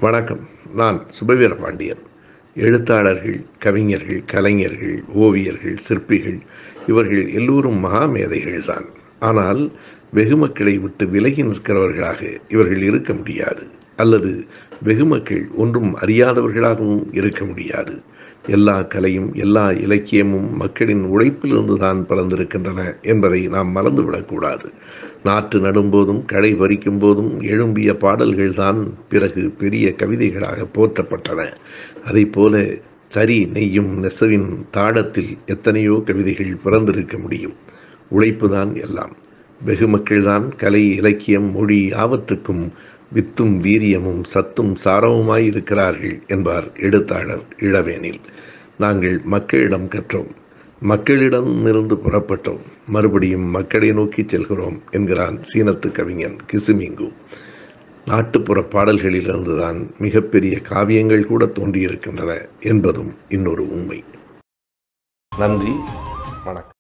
வணக்கம் நான் சுபவீர பாண்டியன் எழுத்தாளர்கள் கவிஞர்கள் கலைஞர்கள் ஓவியர்கள் சிற்பிகள் இவர்கள் எல்லோரும் மகாமேதைகள் தான் ஆனால் வெகுமக்களை விட்டு விலகி நிற்கிறவர்களாக இவர்கள் இருக்க முடியாது அல்லது வெகுமக்கள் ஒன்றும் அறியாதவர்களாகவும் இருக்க முடியாது எல்லா கலையும் எல்லா இலக்கியமும் மக்களின் உழைப்பிலிருந்து தான் பிறந்திருக்கின்றன என்பதை நாம் மறந்துவிடக்கூடாது நாற்று நடும்போதும் களை பறிக்கும் போதும் எழும்பிய பாடல்கள் தான் பிறகு பெரிய கவிதைகளாக போற்றப்பட்டன அதை போல தறி நெய்யும் நெசவின் தாளத்தில் எத்தனையோ கவிதைகள் பிறந்திருக்க முடியும் உழைப்புதான் எல்லாம் வெகுமக்கள்தான் கலை இலக்கியம் மொழி யாவற்றுக்கும் வித்தும் வீரியமும் சத்தும் சாரவுமாய் இருக்கிறார்கள் என்பார் எழுத்தாளர் இளவேனில் நாங்கள் மக்களிடம் கற்றோம் மக்களிடம் இருந்து புறப்பட்டோம் மறுபடியும் மக்களை நோக்கி செல்கிறோம் என்கிறான் சீனத்து கவிஞன் கிசுமிங்கு நாட்டுப்புற பாடல்களிலிருந்துதான் மிகப்பெரிய காவியங்கள் கூட தோன்றியிருக்கின்றன என்பதும் இன்னொரு உண்மை நன்றி வணக்கம்